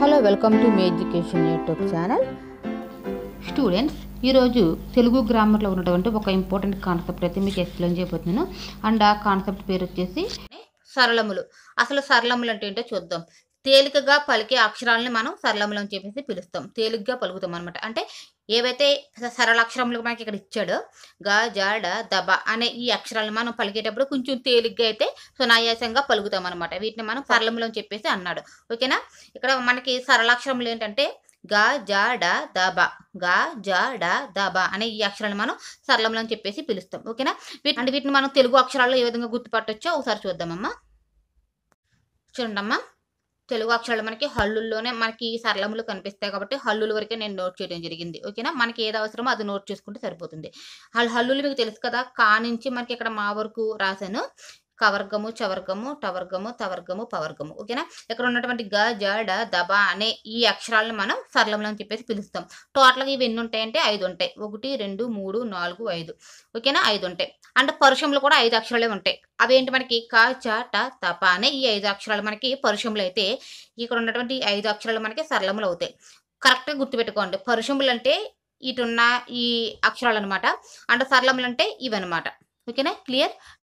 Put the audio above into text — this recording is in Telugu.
హలో వెల్కమ్ టు మీ ఎడ్యుకేషన్ యూట్యూబ్ ఛానల్ స్టూడెంట్స్ ఈరోజు తెలుగు గ్రామర్లో ఉన్నటువంటి ఒక ఇంపార్టెంట్ కాన్సెప్ట్ అయితే మీకు ఎక్స్ప్లెయిన్ చేయబోతున్నాను అండ్ ఆ కాన్సెప్ట్ పేరు వచ్చేసి సరళములు అసలు సరళములు అంటే ఏంటో చూద్దాం తేలికగా పలికే అక్షరాలని మనం సరళములు అని చెప్పేసి పిలుస్తాం తేలికగా పలుకుతాం అనమాట అంటే ఏవైతే స- సరళ అక్షరములు మనకి ఇక్కడ ఇచ్చాడో గ జ డ దబ అనే ఈ అక్షరాలను మనం పలికేటప్పుడు కొంచెం తేలిగ్గా అయితే సునాయాసంగా పలుకుతాం అనమాట వీటిని మనం సరళములు అని చెప్పేసి అన్నాడు ఓకేనా ఇక్కడ మనకి సరళాక్షరములు ఏంటంటే గ జ డ దబ గ జ డ దబ అనే ఈ అక్షరాలను మనం సరళములు అని చెప్పేసి పిలుస్తాం ఓకేనా వీటి అంటే వీటిని మనం తెలుగు అక్షరాల్లో ఏ విధంగా గుర్తుపట్టొచ్చో ఒకసారి చూద్దామమ్మా చూడండమ్మా తెలుగు అక్షరాలు మనకి హల్లుల్లోనే మనకి సరళములు కనిపిస్తాయి కాబట్టి హల్లుల వరకే నేను నోట్ చేయడం జరిగింది ఓకేనా మనకి ఏది అవసరమో అది నోట్ చేసుకుంటే సరిపోతుంది హల్ హల్లులు మీకు తెలుసు కదా కా నుంచి మనకి ఇక్కడ మా వరకు రాశాను కవర్గము చవర్గము టవర్గము తవర్గము పవర్గము ఓకేనా ఇక్కడ ఉన్నటువంటి గ జ డ దబ అనే ఈ అక్షరాలను మనం సరళములు అని చెప్పేసి పిలుస్తాం టోటల్గా ఇవి ఎన్ని ఉంటాయంటే ఐదు ఉంటాయి ఒకటి రెండు మూడు నాలుగు ఐదు ఓకేనా ఐదు ఉంటాయి అంటే పరుషంలో కూడా ఐదు అక్షరాలే ఉంటాయి అవి ఏంటి మనకి క చ ట తప అనే ఈ ఐదు అక్షరాలు మనకి పరుషములు అయితే ఇక్కడ ఉన్నటువంటి ఈ ఐదు అక్షరాలు మనకి సరళములు అవుతాయి కరెక్ట్గా గుర్తుపెట్టుకోండి పరుషములు అంటే ఇటున్న ఈ అక్షరాలు అనమాట అంటే సరళములు అంటే ఇవన్నమాట ఓకేనా క్లియర్